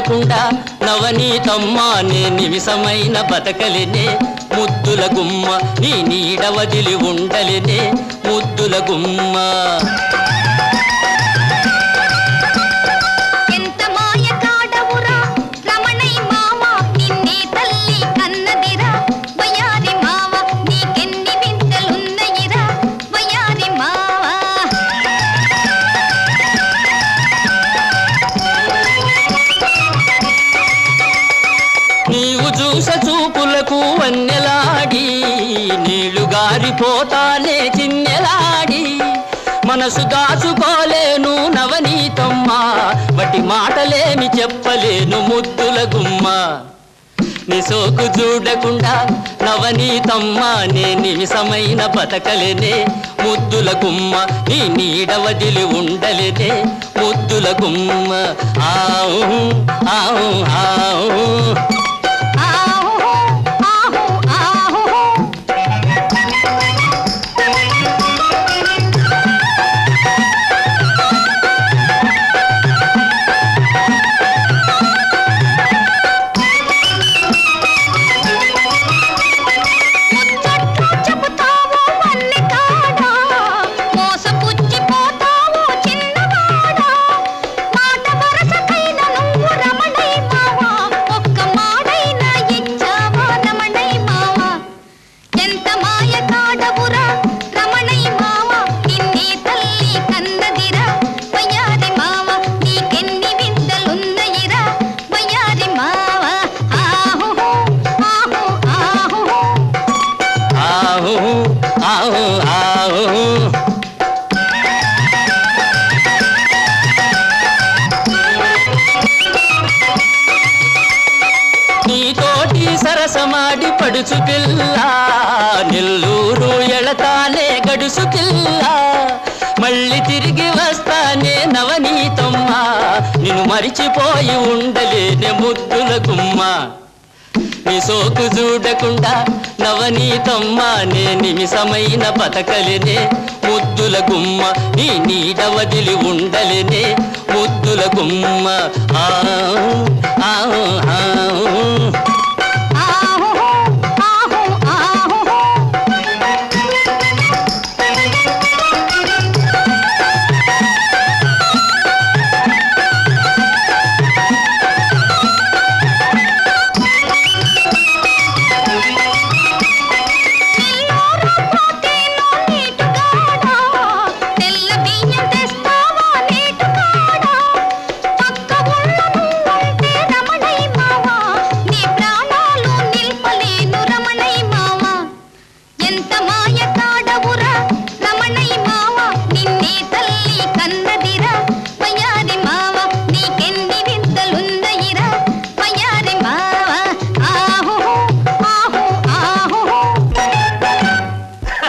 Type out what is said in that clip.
చూడకుండా నవనీతమ్మా నే నిమిషమైన బతకలినే ముద్దుల గుమ్మ నీ నీడ వదిలి ఉండలినే ముద్దుల గుమ్మ ఎంత మాయ కాడవురా రమణై మామ నిన్నే తల్లి కన్నదిరా వయారి మావ నీకెన్ని వింతలున్నయిరా వయారి మావ నీవు చూస చూపులకు వన్నెలాడి నీళ్లు గారిపోతానే చిన్నెలాడి మనసు దాచుకోలేను నవనీతమ్మా వటి మాటలేమి చెప్పలేను ముద్దుల గుమ్మ నీ సోకు చూడకుండా నవనీతమ్మా నే నిమిషమైన బతకలేనే ముద్దుల గుమ్మ నీ నీడ వదిలి ఉండలేనే ముద్దుల గుమ్మ ఆవు ఆవు ఆవు ఆహు ఆహు ఆహు ముచ్చట్లు చెబుతావు వన్నె కాడా మోసపుచ్చిపోతావు చిన్నవాడా మాట వరసకైన నువ్వు రమణై మావా ఒక్క మాడైనా ఇచ్చావా రమణై మావా ఎంత మాయ కాడవురా రమణై మావా నిన్నే తల్లి కన్నదిరా వయ్యారి మావా నీకెన్ని వింతలున్నయిరా వయ్యారి మావా ఆహు ఆహు ఆహు ఆవు ఆవు ఆవు నీతోటి సరసమాడి పడుచు పిల్ల నెల్లూరు ఎళతానే గడుసు పిల్ల మళ్ళీ తిరిగి వస్తానే నవనీతమ్మా నిన్ను మరిచిపోయి ఉండలేనే ముద్దుల గుమ్మ నీ సోకు చూడకుండా నవనీతమ్మా నే నిమిషమైన బతకలేనే ముద్దుల గుమ్మ నీ నీడ వదిలి ఉండలేనే ముద్దుల గుమ్మ ఆ ఆ ఆ